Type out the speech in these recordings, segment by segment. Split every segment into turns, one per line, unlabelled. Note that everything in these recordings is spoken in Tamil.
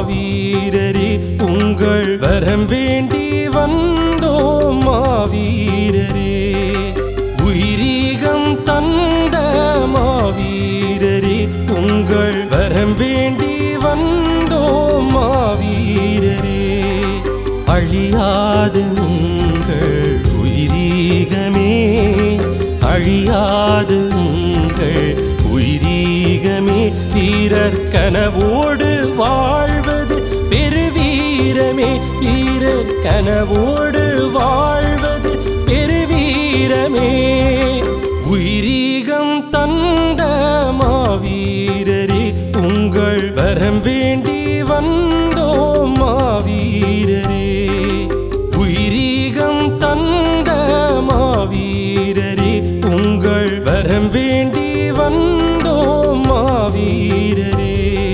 மாவீரரே உங்கள் வரம் வேண்டி வந்தோம் மாவீரரே உயிரீகம் தந்த மாவீரரே உங்கள் வரம் வேண்டி வந்தோம் மாவீரரே அழியாது உங்கள் உயிரீகமே அழியாது உங்கள் உயிரீகமே வீரர் கனவோடு வாழ்வது பெருவீரமே வீரர் கனவோடு வாழ்வது பெருவீரமே உயிரீகம் தந்த மாவீரரே உங்கள் வரம் வேண்டி வந்தோம் மாவீரரே உயிரீகம் தந்த மாவீரரே உங்கள் வரம் வேண்டி வந்தோம் மாவீரரே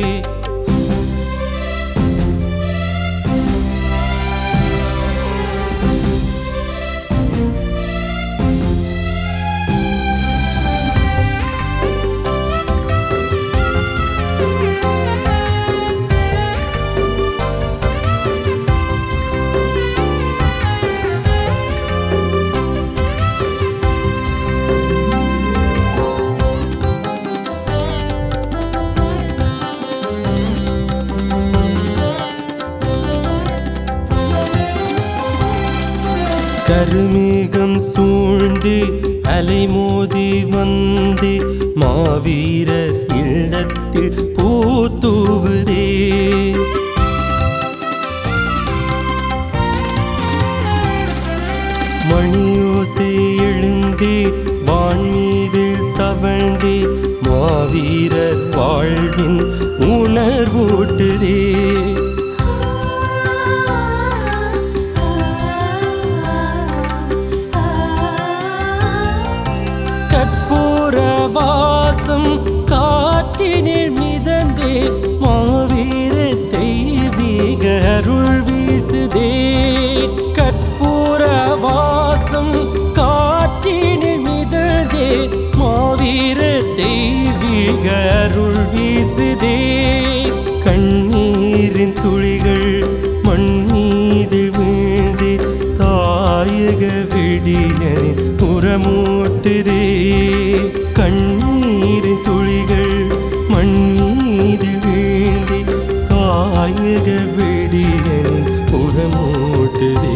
கருமேகம் சூழ்ந்து அலைமோதி வந்தே மாவீரர் இல்லத்தில் பூத்தூவுதே மணியோசை எழுந்தே வான் மீது தவழ்ந்தே மாவீரர் வாழ்வின் உணர்வூட்டுதே கற்பூர வாசம் காற்றினில் மிதந்தே மாவீர தெய்வீக அருள் வீசுதே கற்பூர வாசம் காற்றினில் மிதந்தே மாவீர தெய்வீக அருள் வீசுதே கண்ணீரின் துளிகள் மண் மீது வீழ்ந்தே தாயக விடியனின் புறமூட்டுதே கண்ணீரின் துளிகள் மண் மீது வீழ்ந்தே தாயக விடியனின் புறமூட்டுதே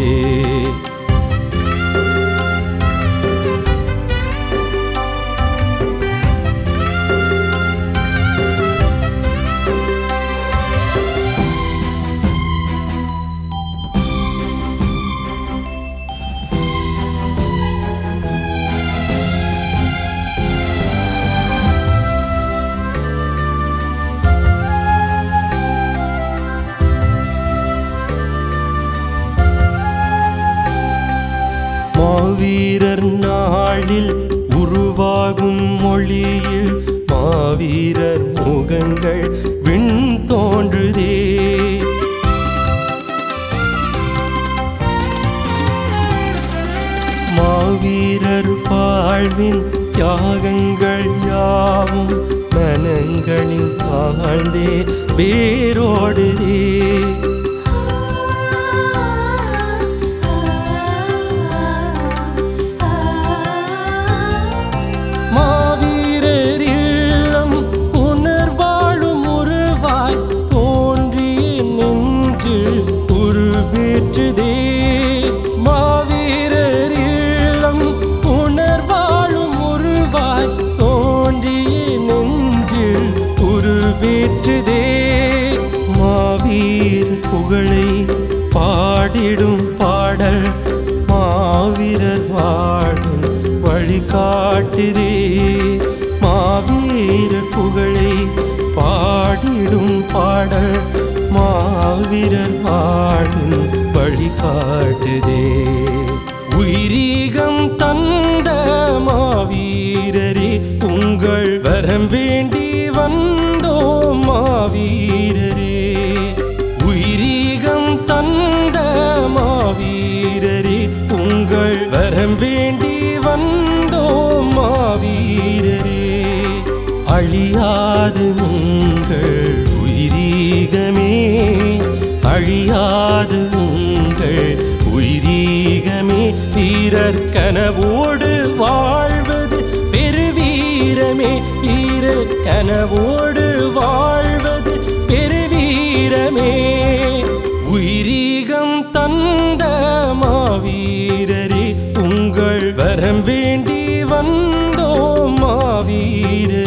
மாவீரர் நாளில் உருவாகும் மொழியில் மாவீரர் முகங்கள் விண் தோன்றுதே மாவீரர் வாழ்வின் தியாகங்கள் யாவும் மனங்களில் ஆழ்ந்தே வேரோடுதே மாவீரர் இல்லம் உணர்வாழும் உருவாய் தோன்றிய நெஞ்சில் உருவேற்றுதே மாவீரர் இல்லம் உணர்வாழும் உருவாய் தோன்றிய நெஞ்சில் உருவேற்றுதே மாவீர் புகழை பாடிடும் பாடல் மாவீரர் வாழும் வழிகாட்டுதே மாவீரர் புகழை பாடிடும் பாடல் மாவீரர் வாழும் வழிகாட்டுதே உயிரீகம் தந்த மாவீரரே உங்கள் வரம் வேண்டி வந்தோம் மாவீரரே உயிரீகம் தந்த மாவீரரே உங்கள் வரம் வேண்டி வந்தோம் மாவீரரே அழியாது உங்கள் உயிர் உயிரீகமே அழியாது உங்கள் உயிரீகமே வீரர் கனவோடு வாழ்வது பெருவீரமே வீரர் கனவோடு வாழ்வது பெருவீரமே உயிரீகம் தந்த மாவீரரே உங்கள் வரம் வேண்டி வந்தோம் மாவீரரே